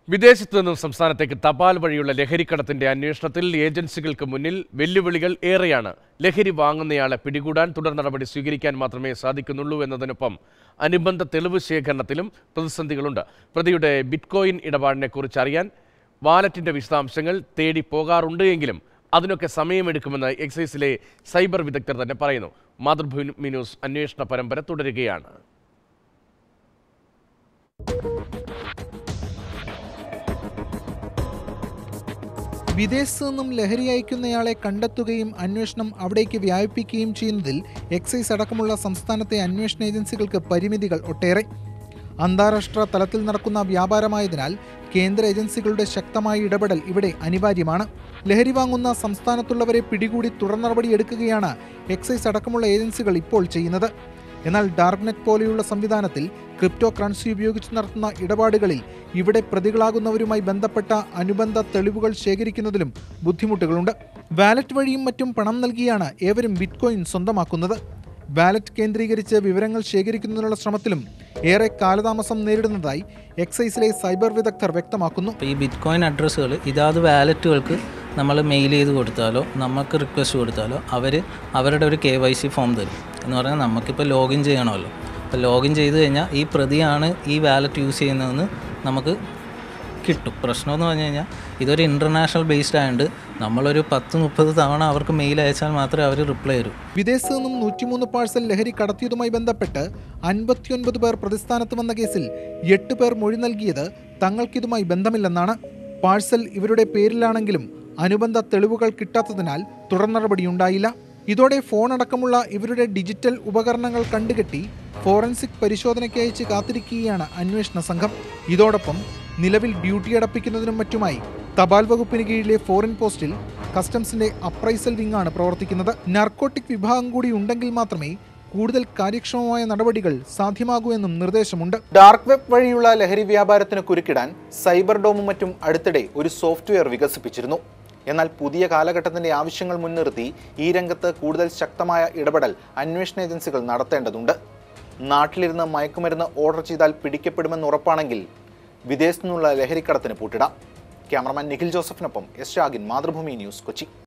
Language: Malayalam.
വിദേശത്തു നിന്നും സംസ്ഥാനത്തേക്ക് തപാൽ വഴിയുള്ള ലഹരിക്കടത്തിന്റെ അന്വേഷണത്തിൽ ഏജൻസികൾക്ക് മുന്നിൽ വെല്ലുവിളികൾ ഏറെയാണ് ലഹരി വാങ്ങുന്നയാളെ പിടികൂടാൻ തുടർ നടപടി സ്വീകരിക്കാൻ മാത്രമേ സാധിക്കുന്നുള്ളൂ എന്നതിനൊപ്പം അനുബന്ധ തെളിവ് ശേഖരണത്തിലും പ്രതിസന്ധികളുണ്ട് പ്രതിയുടെ ബിറ്റ്കോയിൻ ഇടപാടിനെ കുറിച്ച് അറിയാൻ വാലറ്റിന്റെ വിശദാംശങ്ങൾ തേടി പോകാറുണ്ട് എങ്കിലും അതിനൊക്കെ സമയമെടുക്കുമെന്ന് എക്സൈസിലെ സൈബർ വിദഗ്ധർ തന്നെ പറയുന്നു മാതൃഭൂമി ന്യൂസ് അന്വേഷണ പരമ്പര തുടരുകയാണ് വിദേശത്തു നിന്നും ലഹരി അയക്കുന്നയാളെ കണ്ടെത്തുകയും അന്വേഷണം അവിടേക്ക് വ്യാപിപ്പിക്കുകയും ചെയ്യുന്നതിൽ എക്സൈസ് അടക്കമുള്ള സംസ്ഥാനത്തെ അന്വേഷണ ഏജൻസികൾക്ക് പരിമിതികൾ ഒട്ടേറെ അന്താരാഷ്ട്ര തലത്തിൽ നടക്കുന്ന വ്യാപാരമായതിനാൽ കേന്ദ്ര ഏജൻസികളുടെ ശക്തമായ ഇടപെടൽ ഇവിടെ അനിവാര്യമാണ് ലഹരി വാങ്ങുന്ന സംസ്ഥാനത്തുള്ളവരെ പിടികൂടി തുടർ നടപടിയെടുക്കുകയാണ് എക്സൈസ് അടക്കമുള്ള ഏജൻസികൾ ഇപ്പോൾ ചെയ്യുന്നത് എന്നാൽ ഡാർക്ക്നെറ്റ് പോലെയുള്ള സംവിധാനത്തിൽ ക്രിപ്റ്റോ കറൻസി ഉപയോഗിച്ച് നടത്തുന്ന ഇടപാടുകളിൽ ഇവിടെ പ്രതികളാകുന്നവരുമായി ബന്ധപ്പെട്ട അനുബന്ധ തെളിവുകൾ ശേഖരിക്കുന്നതിലും ബുദ്ധിമുട്ടുകളുണ്ട് വാലറ്റ് വഴിയും മറ്റും പണം നൽകിയാണ് ഏവരും ബിറ്റ്കോയിൻ സ്വന്തമാക്കുന്നത് വാലറ്റ് കേന്ദ്രീകരിച്ച് വിവരങ്ങൾ ശേഖരിക്കുന്നതിനുള്ള ശ്രമത്തിലും ഏറെ കാലതാമസം നേരിടുന്നതായി എക്സൈസിലെ സൈബർ വിദഗ്ധർ വ്യക്തമാക്കുന്നു അപ്പോൾ ഈ ബിറ്റ് കോയിൻ അഡ്രസ്സുകൾ ഇതാത് വാലറ്റുകൾക്ക് നമ്മൾ മെയിൽ ചെയ്ത് കൊടുത്താലോ നമുക്ക് റിക്വസ്റ്റ് കൊടുത്താലോ അവർ അവരുടെ ഒരു കെ വൈ സി ഫോം തരും എന്ന് പറഞ്ഞാൽ നമുക്കിപ്പോൾ ലോഗിൻ ചെയ്യണമല്ലോ അപ്പോൾ ലോഗിൻ ചെയ്ത് കഴിഞ്ഞാൽ ഈ പ്രതിയാണ് ഈ വാലറ്റ് യൂസ് ചെയ്യുന്നതെന്ന് നമുക്ക് കിട്ടും പ്രശ്നമെന്ന് പറഞ്ഞു കഴിഞ്ഞാൽ ഇതൊരു ഇൻ്റർനാഷണൽ ബേസ്ഡ് ആയതുകൊണ്ട് നമ്മളൊരു പത്ത് മുപ്പത് തവണ അവർക്ക് മെയിൽ അയച്ചാൽ മാത്രമേ അവർ റിപ്ലൈ തരൂ വിദേശത്തു നിന്നും നൂറ്റിമൂന്ന് പാഴ്സൽ ലഹരി കടത്തിയതുമായി ബന്ധപ്പെട്ട് അൻപത്തിയൊൻപത് പേർ പ്രതിസ്ഥാനത്ത് വന്ന കേസിൽ എട്ട് പേർ മൊഴി നൽകിയത് തങ്ങൾക്കിതുമായി ബന്ധമില്ലെന്നാണ് പാഴ്സൽ ഇവരുടെ പേരിലാണെങ്കിലും അനുബന്ധ തെളിവുകൾ കിട്ടാത്തതിനാൽ തുടർ നടപടിയുണ്ടായില്ല ഇതോടെ ഫോൺ അടക്കമുള്ള ഇവരുടെ ഡിജിറ്റൽ ഉപകരണങ്ങൾ കണ്ടുകെട്ടി ഫോറൻസിക് പരിശോധനയ്ക്ക് അയച്ച് കാത്തിരിക്കുകയാണ് അന്വേഷണ സംഘം ഇതോടൊപ്പം നിലവിൽ ഡ്യൂട്ടി അടപ്പിക്കുന്നതിനും മറ്റുമായി തപാൽ വകുപ്പിന് കീഴിലെ ഫോറിൻ പോസ്റ്റിൽ കസ്റ്റംസിന്റെ അപ്രൈസൽ വിങ്ങാണ് പ്രവർത്തിക്കുന്നത് നർക്കോട്ടിക് വിഭാഗം കൂടി ഉണ്ടെങ്കിൽ മാത്രമേ കൂടുതൽ കാര്യക്ഷമമായ നടപടികൾ സാധ്യമാകൂ എന്നും നിർദ്ദേശമുണ്ട് ഡാർക്ക് വെബ് വഴിയുള്ള ലഹരി വ്യാപാരത്തിന് കുരുക്കിടാൻ സൈബർ ഡോമും മറ്റും അടുത്തിടെ ഒരു സോഫ്റ്റ്വെയർ വികസിപ്പിച്ചിരുന്നു എന്നാൽ പുതിയ കാലഘട്ടത്തിന്റെ ആവശ്യങ്ങൾ മുൻനിർത്തി ഈ രംഗത്ത് കൂടുതൽ ശക്തമായ ഇടപെടൽ അന്വേഷണ ഏജൻസികൾ നടത്തേണ്ടതുണ്ട് നാട്ടിലിരുന്ന് മയക്കുമരുന്ന് ഓർഡർ ചെയ്താൽ പിടിക്കപ്പെടുമെന്ന് ഉറപ്പാണെങ്കിൽ വിദേശത്തു നിന്നുള്ള ലഹരിക്കടത്തിന് പൂട്ടിടാം ക്യാമറമാൻ നിഖിൽ ജോസഫിനൊപ്പം എസ് ഷാഗിൻ മാതൃഭൂമി ന്യൂസ് കൊച്ചി